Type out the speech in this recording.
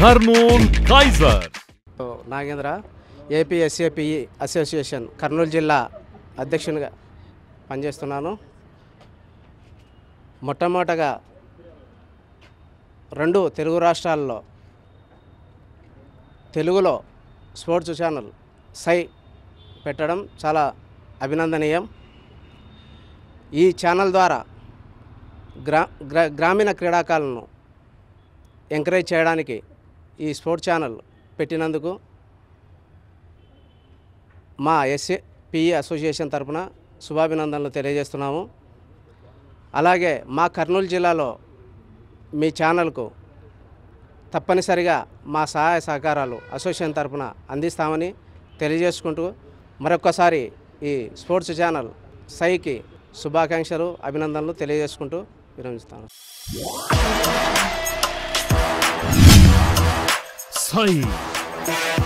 కర్నూల్ కైజర్ Nagendra AP SAPE association Kurnool జిల్లా అధ్యక్షునిగా పనిచేస్తున్నాను మొట్టమొదటగా రెండు తెలుగు రాష్ట్రాల్లో తెలుగులో స్పోర్ట్స్ ఛానల్ సై పెట్టడం చాలా అభినందనీయం ఈ ఛానల్ ద్వారా గ్రా గ్రా గ్రామీణ క్రీడాకారులను ఎంకరేజ్ చేయడానికి ఈ స్పోర్ట్స్ ఛానల్ పెట్టినందుకు మా ఎస్ఏ పిఈ అసోసియేషన్ తరపున శుభాభినందనలు తెలియజేస్తున్నాము అలాగే మా కర్నూలు జిల్లాలో మీ ఛానల్కు తప్పనిసరిగా మా సహాయ సహకారాలు అసోసియేషన్ తరపున అందిస్తామని తెలియజేసుకుంటూ మరొక్కసారి ఈ స్పోర్ట్స్ ఛానల్ సైకి శుభాకాంక్షలు అభినందనలు తెలియజేసుకుంటూ విరమిస్తాను సై